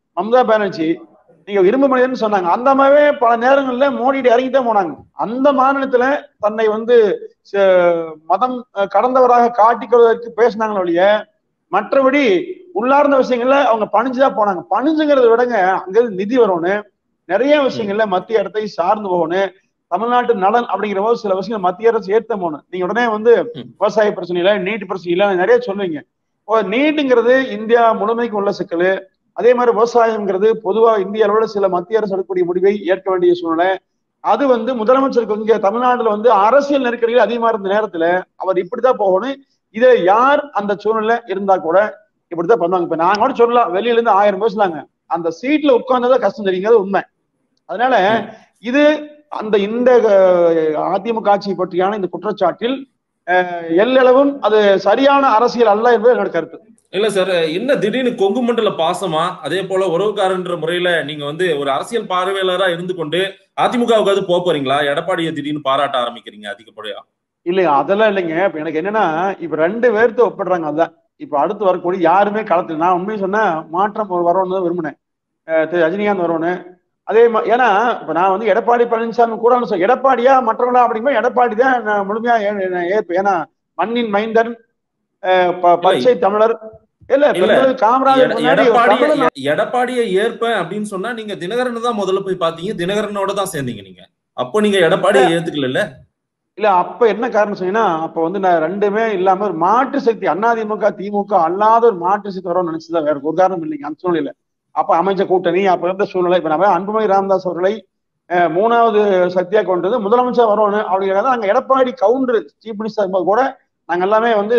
S3: மம்தா பானர்ஜி நீங்க இரும்பு மனிதன் சொன்னாங்க அந்த மாதிரியே பல நேரங்கள்ல மோடிட்டு இறங்கித்தான் போனாங்க அந்த மாநிலத்துல தன்னை வந்து ச- மதம் அஹ், கடந்தவராக காட்டிக்கொள்வதற்கு பேசினாங்களே ஒழிய மற்றபடி உள்ளார்ந்த விஷயங்கள்ல அவங்க பணிஞ்சுதான் போனாங்க பணிஞ்சுங்கிறத விடங்க அங்க நிதி வரணும் நிறைய விஷயங்கள்ல மத்திய அரசை சார்ந்து போகணும் தமிழ்நாட்டு நலன் அப்படிங்கிற போது சில விஷயங்கள் மத்திய அரசு ஏத்த போகணும் நீங்க உடனே வந்து
S2: ம்.
S3: விவசாய பிரச்சனையில நீட் பிரச்சனையில நிறைய சொல்லுவீங்க இப்போ நீட்டுங்கிறது இந்தியா முழுமைக்கு உள்ள சிக்கல் அதே மாதிரி விவசாயம்ங்கிறது பொதுவா இந்திய அளவுல சில மத்திய அரசு எடுக்கக்கூடிய முடிவை ஏற்க வேண்டிய சூழ்நிலை அது வந்து முதலமைச்சருக்கு இங்க தமிழ்நாட்டுல வந்து அரசியல் நெருக்கடிகள் அதிகமா இருந்த நேரத்துல அவர் இப்படித்தான் போகணும் இதை யார் அந்த சூழ்நிலை இருந்தா கூட இப்படித்தான் பண்ணுவாங்க இப்ப நான் கூட சொல்லலாம் வெளியில இருந்து ஆயிரம் பேசலாங்க அந்த சீட்ல உட்கார்ந்ததான் கஷ்டம் தெரியுங்கிறது உண்மை அதனால இது அந்த இந்த அஹ், அதிமுக ஆட்சி பற்றியான இந்த குற்றச்சாட்டில் அஹ், எல்லளவும் அது சரியான அரசியல் அல்ல என்பது என்னோட கருத்து
S2: இல்ல சார் என்ன திடீர்னு கொங்கு மண்டல பாசமா அதே போல உறவுக்காரன்ற முறையில நீங்க வந்து ஒரு அரசியல் பார்வையாளரா இருந்து கொண்டு அதிமுகவுக்கு போக போறீங்களா எடப்பாடியை திடீர்னு பாராட்ட ஆரம்பிக்கிறீங்க அதிகப்படியா
S3: இல்லைங்க அதெல்லாம் இல்லைங்க இப்ப எனக்கு என்னன்னா இப்ப ரெண்டு பேர்த்த ஒப்பிடுறாங்க அதான் இப்ப அடுத்து வரக்கூடிய யாருமே களத்தில் நான் உண்மையை சொன்னா மாற்றம் ஒரு வரணும்னு தான் விரும்பினேன் அஹ் திரு ரஜினிகாந்த் வரணும் அதே மா- ஏன்னா இப்ப நான் வந்து எடப்பாடி பழனிசாமி கூட சொல்ல எடப்பாடியா மற்றவங்களா அப்படிங்கும்போது எடப்பாடி தான் நான் முழுமையா ஏ- நான் ஏற்பேன் ஏன்னா மண்ணின் மைந்தன் அஹ் ப- பச்சை தமிழர் இல்ல
S2: இல்ல.
S3: பெண்கள் காமராஜர்
S2: எட-
S3: முன்னாடி ஒரு
S2: எடப்பாடிய
S3: தமிழன்
S2: எடப்பாடியை ஏற்பேன் அப்படின்னு சொன்னா நீங்க தினகரன் தான் முதல்ல போய் பாத்தீங்க தினகரனோட தான் சேர்ந்தீங்க நீங்க அப்போ நீங்க எடப்பாடியை ஏத்துக்கல
S3: இல்ல அப்ப என்ன காரணம் சொன்னீங்கன்னா அப்ப வந்து நான் ரெண்டுமே இல்லாம ஒரு மாற்று சக்தி அதிமுக திமுக அல்லாத ஒரு மாற்று சக்தி வரும்னு நினைச்சுதான் வேற ஒரு காரணம் இல்லைங்க அந்த சூழ்நிலை அப்ப அமைச்ச கூட்டணி அப்ப இருந்த சூழ்நிலை இப்ப நம்ம அன்புமணி ராமதாஸ் அவர்களை அஹ், மூணாவது சக்தியா கொண்டது முதலமைச்சர் வரணும் அப்படிங்கிறத நாங்க எடப்பாடி கவுண்டர் சீஃப் மினிஸ்டர் இருக்கும்போது கூட நாங்க எல்லாமே வந்து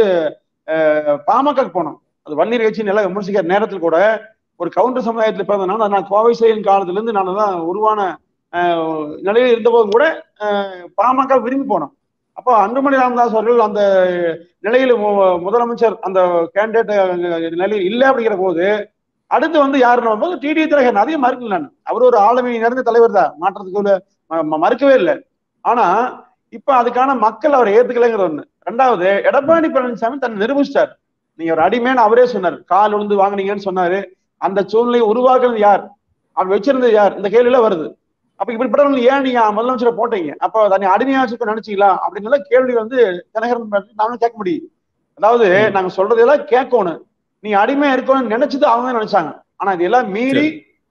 S3: அஹ், பாமக போனோம் அது வன்னியர் கட்சி நல்லா விமர்சிக்கிற நேரத்தில் கூட ஒரு கவுண்டர் சமுதாயத்தில் பிறந்தனால நான் கோவை செயலின் காலத்துல இருந்து நான் தான் உருவான அஹ், நிலையில் இருந்தபோது கூட அஹ், பாமக விரும்பி போனோம் அப்போ அன்புமணி ராமதாஸ் அவர்கள் அந்த நிலையில் மு- முதலமைச்சர் அந்த கேண்டிடேட் நிலையில் இல்லை அப்படிங்கிற போது அடுத்து வந்து யாருன்னு போது டிடி திலகன் அதையும் மறுக்கல நான் அவர் ஒரு ஆளுமை நிறைந்த தலைவர் தான் மாற்றத்துக்கு உள்ள ம- ம- மறுக்கவே இல்லை ஆனா இப்ப அதுக்கான மக்கள் அவரை ஏத்துக்கலைங்கிற ஒண்ணு ரெண்டாவது எடப்பாடி பழனிசாமி தன்னை நிரூபிச்சிட்டார் நீங்க ஒரு அடிமைன்னு அவரே சொன்னார் கால் விழுந்து வாங்குனீங்கன்னு சொன்னாரு அந்த சூழ்நிலையை உருவாக்குறது யார் அவர் வச்சிருந்தது யார் இந்த கேள்வியில வருது அப்ப இப்படிப்பட்டவங்க ஏன் நீங்க முதலமைச்சரை போட்டீங்க அப்ப தன்னை அடிமையாச்சு நினைச்சீங்களா அப்படின்னு கேள்வி வந்து தினகரன் நானும் கேட்க முடியும் அதாவது
S2: ம்.
S3: நாங்க சொல்றதெல்லாம் கேட்கணும் நீ அடிமையா இருக்கணும்னு நினைச்சது அவங்க தான் நினைச்சாங்க ஆனா இதெல்லாம் மீறி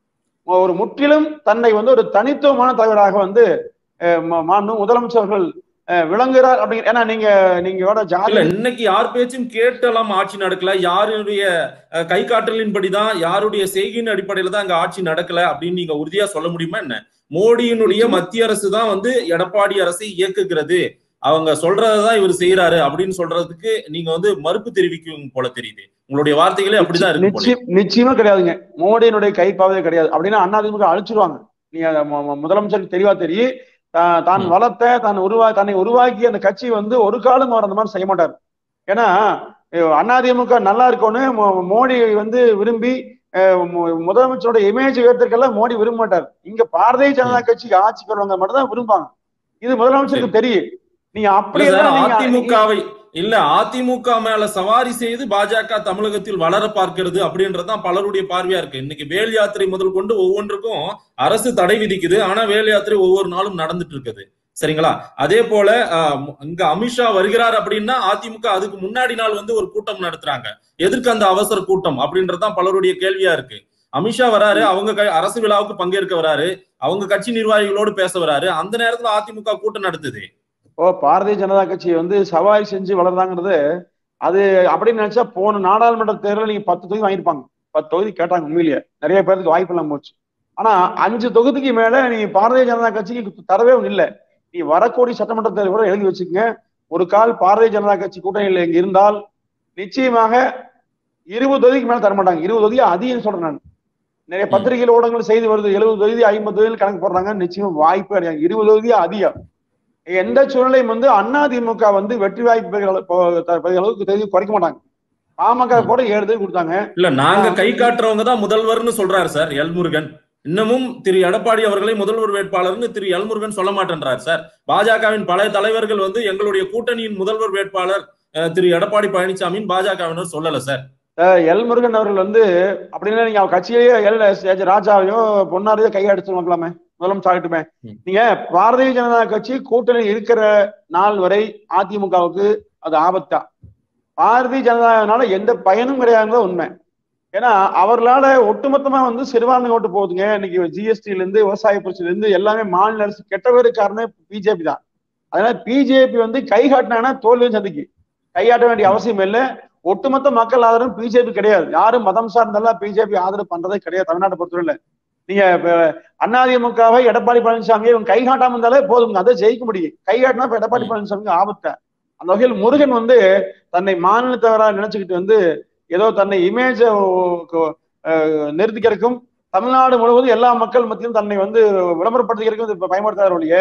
S3: ஒரு முற்றிலும் தன்னை வந்து ஒரு தனித்துவமான தலைவராக வந்து அஹ், ம- மாண்பு முதலமைச்சர் அவர்கள் அஹ், விளங்குகிறார் அப்படிங்கிற ஏன்னா நீங்க நீங்க ஜாதி
S2: இல்ல இன்னைக்கு யார் பேச்சும் கேட்டெல்லாம் ஆட்சி நடக்கல யாருடைய அஹ், கை காட்டலின்படிதான் யாருடைய செய்கையின் அடிப்படையில தான் அங்க ஆட்சி நடக்கல அப்படின்னு நீங்க உறுதியா சொல்ல முடியுமா என்ன மோடியினுடைய மத்திய அரசு தான் வந்து எடப்பாடி அரசை இயக்குகிறது அவங்க சொல்றதான் இவர் செய்யறாரு அப்படின்னு சொல்றதுக்கு நீங்க வந்து மறுப்பு தெரிவிக்கும் போல தெரியுது உங்களுடைய வார்த்தைகளே அப்படிதான் இருக்கு போல
S3: நிச்சயம் நிச்சயமா கிடையாதுங்க மோடியினுடைய கைப்பாவே கிடையாது அப்படின்னா அதிமுக அழிச்சிருவாங்க நீங்க அத மு- மு- முதலமைச்சருக்கு தெளிவா தெரியும் தா- தான்
S2: ம்.
S3: வளர்த்த தான் உருவா தன்னை உருவாக்கி அந்த கட்சி வந்து ஒரு காலம் அவர் அந்த மாதிரி செய்ய மாட்டார் ஏன்னா அஹ் அதிமுக நல்லா இருக்கணும் மோ- மோடி வந்து விரும்பி அஹ் மு- முதலமைச்சரோட இமேஜ் உயர்த்திருக்கெல்லாம் மோடி விரும்ப மாட்டார் இங்க பாரதிய ஜனதா கட்சிக்கு ஆட்சிக்கு வருவாங்க மட்டும் தான் விரும்பாங்க இது முதலமைச்சருக்கு தெரியும் நீங்க அப்படி
S2: இல்ல சார்
S3: எல்லாம் நீங்க-
S2: அதிமுகவை இல்ல அதிமுக மேல சவாரி செய்து பாஜக தமிழகத்தில் வளர பார்க்கிறது அப்படின்றதுதான் பலருடைய பார்வையா இருக்கு இன்னைக்கு வேல் யாத்திரை முதல் கொண்டு ஒவ்வொன்றுக்கும் அரசு தடை விதிக்குது ஆனா வேல் யாத்திரை ஒவ்வொரு நாளும் நடந்துட்டு இருக்குது சரிங்களா அதே போல ஆஹ், இங்க அமித்ஷா வருகிறார் அப்படின்னா அதிமுக அதுக்கு முன்னாடி நாள் வந்து ஒரு கூட்டம் நடத்துறாங்க எதற்கு அந்த அவசர கூட்டம் அப்படின்றதுதான் பலருடைய கேள்வியா இருக்கு அமித்ஷா வராரு அவங்க க- அரசு விழாவுக்கு பங்கேற்க வராரு அவங்க கட்சி நிர்வாகிகளோடு பேச வராரு அந்த நேரத்துல அதிமுக கூட்டம் நடத்துது
S3: ஓ பாரதிய ஜனதா கட்சி வந்து சவாரி செஞ்சு வளர்றாங்கிறது அது அப்படின்னு நினைச்சா போன நாடாளுமன்ற தேர்தலில் நீங்க பத்து தொகுதி வாங்கியிருப்பாங்க பத்து தொகுதி கேட்டாங்க உண்மையிலேயே நிறைய பேருக்கு வாய்ப்பு இல்லாம போச்சு ஆனா அஞ்சு தொகுதிக்கு மேல நீ பாரதிய ஜனதா கட்சிக்கு தரவே இல்லை நீ வரக்கூடிய சட்டமன்ற தேர்தல் கூட எழுதி வச்சுக்கங்க ஒரு கால் பாரதிய ஜனதா கட்சி கூட்டணியில் இங்க இருந்தால் நிச்சயமாக இருபது தொகுதிக்கு மேல தர மாட்டாங்க இருபது தொகுதி அதிகம் சொல்றேன் நான் நிறைய பத்திரிகைகள் ஊடகங்கள் செய்தி வருது எழுபது தொகுதி ஐம்பது தொகுதியில் கணக்கு போடுறாங்க நிச்சயம் வாய்ப்பு கிடையாது இருபது தொகுதி அதிகம் எந்த சூழ்நிலையும் வந்து அதிமுக வந்து வெற்றி வாய்ப்பு பெறுகிற அளவு- பெறுகிற அளவுக்கு தொகுதி குறைக்க மாட்டாங்க பாமக கூட ஏழு தொகுதி கொடுத்தாங்க
S2: இல்ல நாங்க கை காட்டுறவங்க தான் முதல்வர்னு சொல்றாரு சார் எல்முருகன் இன்னமும் திரு எடப்பாடி அவர்களை முதல்வர் வேட்பாளர்னு திரு எல்முருகன் சொல்ல மாட்டேன்றார் சார் பாஜகவின் பல தலைவர்கள் வந்து எங்களுடைய கூட்டணியின் முதல்வர் வேட்பாளர் அஹ், திரு எடப்பாடி பழனிசாமின்னு பாஜகவினர் சொல்லல சார்
S3: அஹ் எல் முருகன் அவர்கள் வந்து அப்படின்னா நீங்க அவர் கட்சியிலேயே எல் எஸ் ராஜாவையோ பொன்னாரையோ கையடிச்சு வைக்கலாமே முதலமைச்சர் ஆகட்டுமே
S2: ம்.
S3: நீங்க பாரதிய ஜனதா கட்சி கூட்டணி இருக்கிற நாள் வரை அதிமுகவுக்கு அது ஆபத்தா பாரதிய ஜனதானால எந்த பயனும் கிடையாதுங்கிறது உண்மை ஏன்னா அவர்களால ஒட்டுமொத்தமா வந்து சிறுபான்மை ஓட்டு போகுதுங்க இன்னைக்கு ஜிஎஸ்டில இருந்து விவசாய பிரச்சனைல இருந்து எல்லாமே மாநில அரசு கெட்டவரு காரணம் பிஜேபி தான் அதனால பிஜேபி வந்து கை காட்டினாங்கன்னா தோல்வியும் சந்திக்கு கையாட்ட வேண்டிய அவசியம் இல்லை ஒட்டுமொத்த மக்கள் ஆதரவு பிஜேபி கிடையாது யாரும் மதம் சார்ந்தெல்லாம் பிஜேபி ஆதரவு பண்றதே கிடையாது தமிழ்நாட்டை பொறுத்தவரையில நீங்க இப்ப அதிமுகவை எடப்பாடி பழனிசாமியை இவங்க கை காட்டாம இருந்தாலே போதும் அதை ஜெயிக்க முடியும் கை காட்டினா இப்ப எடப்பாடி பழனிசாமிக்கு ஆபத்த அந்த வகையில் முருகன் வந்து தன்னை மாநிலத்தவரா நினைச்சுக்கிட்டு வந்து ஏதோ தன்னை இமேஜ நிறுத்திக்கிறதுக்கும் தமிழ்நாடு முழுவதும் எல்லா மக்கள் மத்தியிலும் தன்னை வந்து விளம்பரப்படுத்திக்கிறதுக்கும் இப்ப பயன்படுத்தாத ஒழிய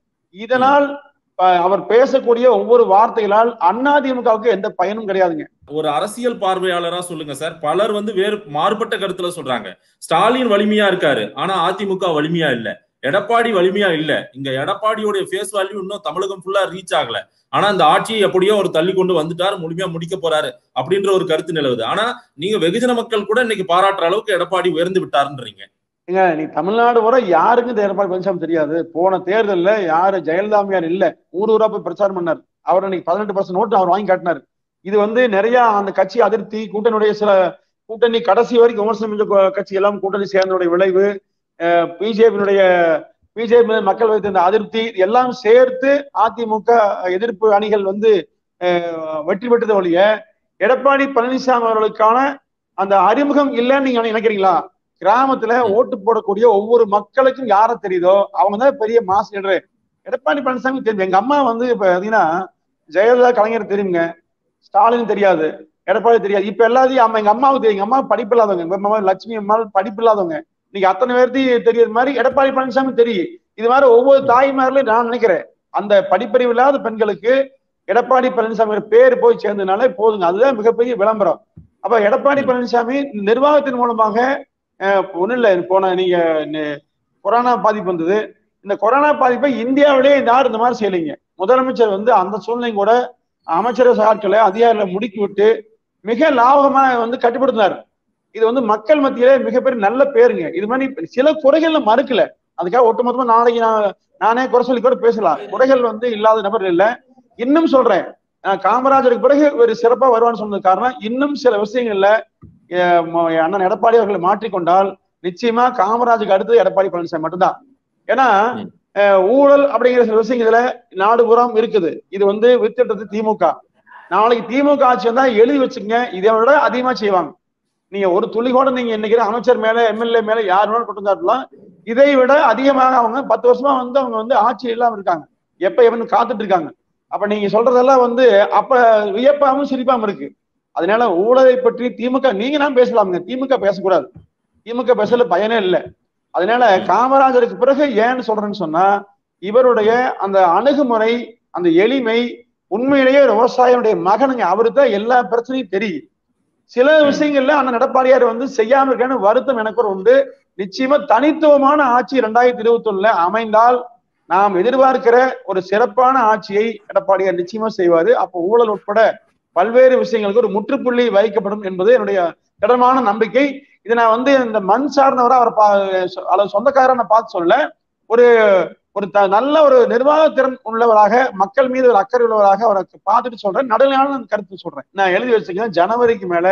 S3: இதனால் அஹ், அவர் பேசக்கூடிய ஒவ்வொரு வார்த்தைகளால் அதிமுகவுக்கு எந்த பயனும் கிடையாதுங்க
S2: ஒரு அரசியல் பார்வையாளரா சொல்லுங்க சார் பலர் வந்து வேறு மாறுபட்ட கருத்துல சொல்றாங்க ஸ்டாலின் வலிமையா இருக்காரு ஆனா அதிமுக வலிமையா இல்ல எடப்பாடி வலிமையா இல்ல இங்க எடப்பாடியோட ஃபேஸ் வேல்யூ இன்னும் தமிழகம் ஃபுல்லா ரீச் ஆகல ஆனா இந்த ஆட்சியை எப்படியோ ஒரு தள்ளி கொண்டு வந்துட்டாரு முழுமையா முடிக்க போறாரு அப்படின்ற ஒரு கருத்து நிலவுது ஆனா நீங்க வெகுஜன மக்கள் கூட இன்னைக்கு பாராட்டுற அளவுக்கு எடப்பாடி உயர்ந்து விட்டாருன்றீங்க
S3: ஏங்க நீ தமிழ்நாடு வரை யாருக்கும் இந்த எடப்பாடி பழனிசாமி தெரியாது போன தேர்தல்ல யாரு ஜெயலலிதாமியார் இல்ல ஊர் ஊரா போய் பிரச்சாரம் பண்ணார் அவர் இன்னைக்கு பதினெட்டு பர்சன்ட் நோட்டு அவர் வாங்கி காட்டினார் இது வந்து நிறைய அந்த கட்சி அதிருப்தி கூட்டணியுடைய சில கூட்டணி கடைசி வரைக்கும் விமர்சனம் செஞ்ச கொ- கட்சி எல்லாம் கூட்டணி சேர்ந்தனுடைய விளைவு பிஜேபியினுடைய பிஜேபி மக்கள் வைத்திருந்த அதிருப்தி இது எல்லாம் சேர்த்து அதிமுக எதிர்ப்பு அணிகள் வந்து அஹ், வெற்றி பெற்றதை ஒழிய எடப்பாடி பழனிசாமி அவர்களுக்கான அந்த அறிமுகம் இல்லைன்னு நீங்க நினைக்கிறீங்களா கிராமத்துல ஓட்டு போடக்கூடிய ஒவ்வொரு மக்களுக்கும் யார தெரியுதோ அவங்க தான் பெரிய மாஸ் லீடரு எடப்பாடி பழனிசாமி தெரியும் எங்க அம்மா வந்து இப்ப பாத்தீங்கன்னா ஜெயலலிதா கலைஞர் தெரியுங்க ஸ்டாலின் தெரியாது எடப்பாடி தெரியாது இப்ப எல்லாத்தையும் அம்மா எங்க அம்மாவுக்கு தெரியும் எங்க அம்மா படிப்பு இல்லாதவங்க எங்க அம்மா லட்சுமி அம்மா படிப்பு இல்லாதவங்க இன்னைக்கு அத்தனை பேர்த்தையும் தெரியற மாதிரி எடப்பாடி பழனிசாமி தெரியும் இது மாதிரி ஒவ்வொரு தாய்மார்களையும் நான் நினைக்கிறேன் அந்த படிப்பறிவு இல்லாத பெண்களுக்கு எடப்பாடி பழனிசாமி பேர் போய் சேர்ந்ததுனால போதுங்க அதுதான் மிகப்பெரிய விளம்பரம் அப்ப எடப்பாடி பழனிசாமி நிர்வாகத்தின் மூலமாக ஒன்றும் இல்லை போன நீங்க நெ- கொரோனா பாதிப்பு வந்தது இந்த கொரோனா பாதிப்பை இந்தியாவிலே யாரும் இந்த மாதிரி செய்யலைங்க முதலமைச்சர் வந்து அந்த சூழ்நிலையும் கூட அமைச்சரவை ஆட்களை அதிகாரிகளை முடுக்கி விட்டு மிக லாபமா வந்து கட்டுப்படுத்தினார் இது வந்து மக்கள் மத்தியிலே மிகப்பெரிய நல்ல பேருங்க இது மாதிரி சில குறைகள் நான் மறுக்கல அதுக்காக ஒட்டுமொத்தமா நாளைக்கு நான் நானே குறை சொல்லி கூட பேசலாம் குறைகள் வந்து இல்லாத நபர் இல்ல இன்னும் சொல்றேன் நான் காமராஜருக்கு பிறகு ஒரு சிறப்பா வருவான்னு சொன்னது காரணம் இன்னும் சில விஷயங்கள்ல அஹ், ம- அண்ணன் எடப்பாடி அவர்களை மாற்றிக்கொண்டால் நிச்சயமா காமராஜுக்கு அடுத்தது எடப்பாடி பழனிசாமி மட்டும்தான் ஏன்னா
S2: ம்.
S3: அஹ், ஊழல் அப்படிங்கிற சில விஷயங்கள்ல நாடு புறம் இருக்குது இது வந்து வித்திட்டது திமுக நாளைக்கு திமுக ஆட்சி வந்தா எழுதி வச்சுக்கங்க இதை விட அதிகமா செய்வாங்க நீங்க ஒரு துளி கூட நீங்க இன்னைக்கு அமைச்சர் மேல எம்எல்ஏ மேல யார் வேணாலும் குற்றம் சாட்டலாம் இதை விட அதிகமாக அவங்க பத்து வருஷமா வந்து அவங்க வந்து ஆட்சி இல்லாம இருக்காங்க எப்ப எவனு காத்துட்டு இருக்காங்க அப்ப நீங்க சொல்றதெல்லாம் வந்து அப்ப வியப்பாவும் சிரிப்பாவும் இருக்கு அதனால ஊழலை பற்றி திமுக நீங்க தான் பேசலாமுங்க திமுக பேசக்கூடாது திமுக பேசல பயனே இல்லை அதனால காமராஜருக்கு பிறகு ஏன்னு சொல்றேன்னு சொன்னா இவருடைய அந்த அணுகுமுறை அந்த எளிமை உண்மையிலேயே ஒரு விவசாயியுடைய மகனுங்க அவருக்கு தான் எல்லா பிரச்சனையும் தெரியும் சில விஷயங்கள்ல அண்ணன் எடப்பாடியார் வந்து செய்யாம இருக்கேன்னு வருத்தம் எனக்கு ஒரு உண்டு நிச்சயமா தனித்துவமான ஆட்சி இரண்டாயிரத்தி இருபத்தி ஒண்ணுல அமைந்தால் நாம் எதிர்பார்க்கிற ஒரு சிறப்பான ஆட்சியை எடப்பாடியார் நிச்சயமா செய்வாரு அப்போ ஊழல் உட்பட பல்வேறு விஷயங்களுக்கு ஒரு முற்றுப்புள்ளி வைக்கப்படும் என்பது என்னுடைய திடமான நம்பிக்கை இதை நான் வந்து இந்த மண் சார்ந்தவரா அவரை பா அல்லது சொந்தக்காரரை நான் பார்த்து சொல்லல ஒரு ஒரு த நல்ல ஒரு நிர்வாகத்திறன் உள்ளவராக மக்கள் மீது ஒரு அக்கறை உள்ளவராக அவரை பார்த்துட்டு சொல்றேன் நடுநிலையான கருத்து சொல்றேன் நான் எழுதி வச்சிருக்கேன் ஜனவரிக்கு மேல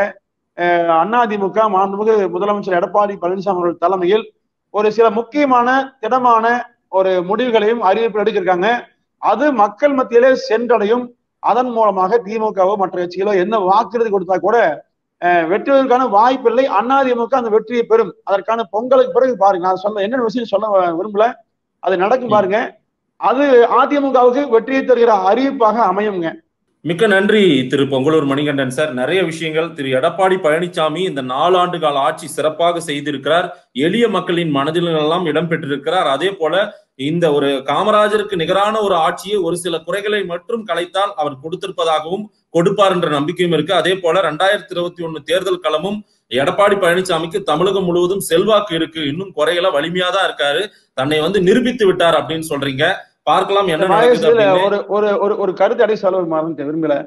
S3: அஹ், அதிமுக மாண்புமிகு முதலமைச்சர் எடப்பாடி பழனிசாமி அவர்கள் தலைமையில் ஒரு சில முக்கியமான திடமான ஒரு முடிவுகளையும் அறிவிப்பு எடுத்திருக்காங்க அது மக்கள் மத்தியிலே சென்றடையும் அதன் மூலமாக திமுகவோ மற்ற கட்சிகளோ என்ன வாக்குறுதி கொடுத்தா கூட அஹ், வெற்றுவதற்கான வாய்ப்பு இல்லை அதிமுக அந்த வெற்றியை பெறும் அதற்கான பொங்கலுக்கு பிறகு பாருங்க நான் சொல்ல என்ன விஷயம் சொல்ல விரும்பல அது நடக்கும் பாருங்க அது அதிமுகவுக்கு வெற்றியை தருகிற அறிவிப்பாக அமையுங்க
S2: மிக்க நன்றி திரு பொங்கலூர் மணிகண்டன் சார் நிறைய விஷயங்கள் திரு எடப்பாடி பழனிசாமி இந்த நாலு ஆண்டு கால ஆட்சி சிறப்பாக செய்திருக்கிறார் எளிய மக்களின் மனதிலெல்லாம் இடம் பெற்றிருக்கிறார் அதே போல இந்த ஒரு காமராஜருக்கு நிகரான ஒரு ஆட்சியை ஒரு சில குறைகளை மட்டும் கலைத்தால் அவர் கொடுத்திருப்பதாகவும் கொடுப்பார் என்ற நம்பிக்கையும் இருக்கு அதே போல ரெண்டாயிரத்தி இருபத்தி ஒண்ணு தேர்தல் களமும் எடப்பாடி பழனிசாமிக்கு தமிழகம் முழுவதும் செல்வாக்கு இருக்கு இன்னும் குறைகள வலிமையா தான் இருக்காரு தன்னை வந்து நிரூபித்து விட்டார் அப்படின்னு சொல்றீங்க பார்க்கலாம் என்ன நடக்குது
S3: வயசுல
S2: அப்படின்னு
S3: ஒரு ஒரு ஒரு ஒரு கருத்து அடை சொல்ல மறந்துட்டு விரும்பல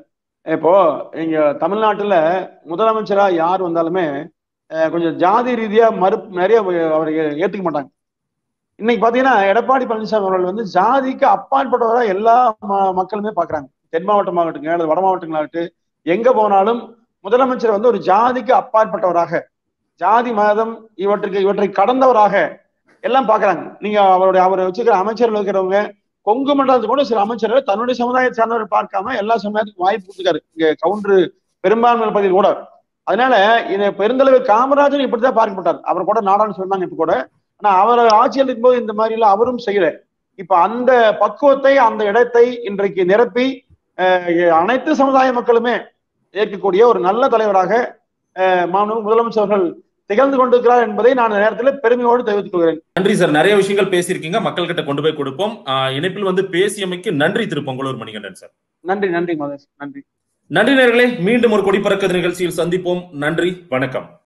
S3: இப்போ இங்க தமிழ்நாட்டுல முதலமைச்சரா யார் வந்தாலுமே அஹ், கொஞ்சம் ஜாதி ரீதியா மறு நிறைய அவர் ஏத்துக்க மாட்டாங்க இன்னைக்கு பாத்தீங்கன்னா எடப்பாடி பழனிசாமி அவர்கள் வந்து ஜாதிக்கு அப்பாற்பட்டவரா எல்லா ம- மக்களுமே பாக்குறாங்க தென் மாவட்டமாகட்டும் அல்லது வட மாவட்டங்களாகட்டும் எங்க போனாலும் முதலமைச்சர் வந்து ஒரு ஜாதிக்கு அப்பாற்பட்டவராக ஜாதி மதம் இவற்றுக்கு இவற்றை கடந்தவராக எல்லாம் பாக்குறாங்க நீங்க அவருடைய அவர் வச்சுக்கிற அமைச்சர்கள் இருக்கிறவங்க கொங்கு மண்டலத்துக்கு கூட சில அமைச்சர்கள் தன்னுடைய சமுதாயத்தை சார்ந்தவர் பார்க்காம எல்லா சமுதாயத்துக்கும் வாய்ப்பு கொடுத்துருக்காரு இங்க கவுண்டர் பெரும்பான்மை பகுதியில் கூட அதனால இது பெருந்தலைவர் காமராஜர் இப்படித்தான் பார்க்கப்பட்டார் அவர் கூட நாடான்னு சொன்னாங்க இப்ப கூட ஆனா அவர் ஆட்சியில் இருக்கும்போது இந்த மாதிரி எல்லாம் அவரும் செய்யல இப்ப அந்த பக்குவத்தை அந்த இடத்தை இன்றைக்கு நிரப்பி அஹ், அனைத்து சமுதாய மக்களுமே ஏற்கக்கூடிய ஒரு நல்ல தலைவராக அஹ், மாண்புமிகு முதலமைச்சர் அவர்கள் திகழ்ந்து கொண்டிருக்கிறார் என்பதை நான் இந்த நேரத்தில் பெருமையோடு தெரிவித்துக் கொள்கிறேன்
S2: நன்றி சார் நிறைய விஷயங்கள் பேசியிருக்கீங்க மக்கள் கிட்ட கொண்டு போய் கொடுப்போம் ஆஹ் இணைப்பில் வந்து பேசியமைக்கு நன்றி திரு பொங்கலூர் மணிகண்டன் சார்
S3: நன்றி நன்றி மதேஷ் நன்றி
S2: நன்றி நேர்களே மீண்டும் ஒரு கொடி பறக்க நிகழ்ச்சியில் சந்திப்போம் நன்றி வணக்கம்